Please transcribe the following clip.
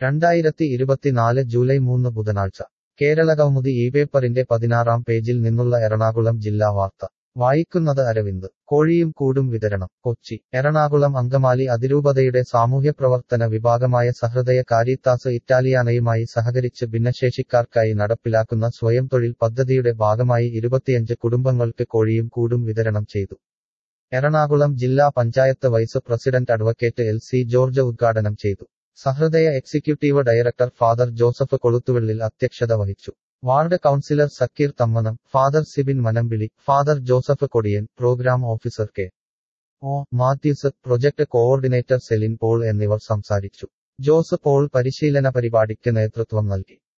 രണ്ടായിരത്തി ഇരുപത്തിനാല് ജൂലൈ മൂന്ന് ബുധനാഴ്ച കേരളകൗമുദി ഈ പേപ്പറിന്റെ പതിനാറാം പേജിൽ നിന്നുള്ള എറണാകുളം ജില്ലാ വാർത്ത വായിക്കുന്നത് അരവിന്ദ് കോഴിയും കൂടും വിതരണം കൊച്ചി എറണാകുളം അങ്കമാലി അതിരൂപതയുടെ സാമൂഹ്യപ്രവർത്തന വിഭാഗമായ സഹൃദയ കാരിത്താസ് ഇറ്റാലിയാനയുമായി സഹകരിച്ച് ഭിന്നശേഷിക്കാർക്കായി നടപ്പിലാക്കുന്ന സ്വയം തൊഴിൽ പദ്ധതിയുടെ ഭാഗമായി ഇരുപത്തിയഞ്ച് കുടുംബങ്ങൾക്ക് കോഴിയും കൂടും വിതരണം ചെയ്തു എറണാകുളം ജില്ലാ panchayat vice president advocate L C George ഉദ്ഘാടനം ചെയ്തു Sahrudaya executive director father Joseph Koluthuvellil അധ്യക്ഷത വഹിച്ചു ward councillor Zakir Thammanam father Sibin Manampilly father Joseph Kodiyan programme officer K O Mathews project coordinator Celine Paul എന്നിവർ സംസാരിച്ചു ജോസ് പോൾ പരിശീലന പരിപാടിക്ക് നേതൃത്വം നൽകി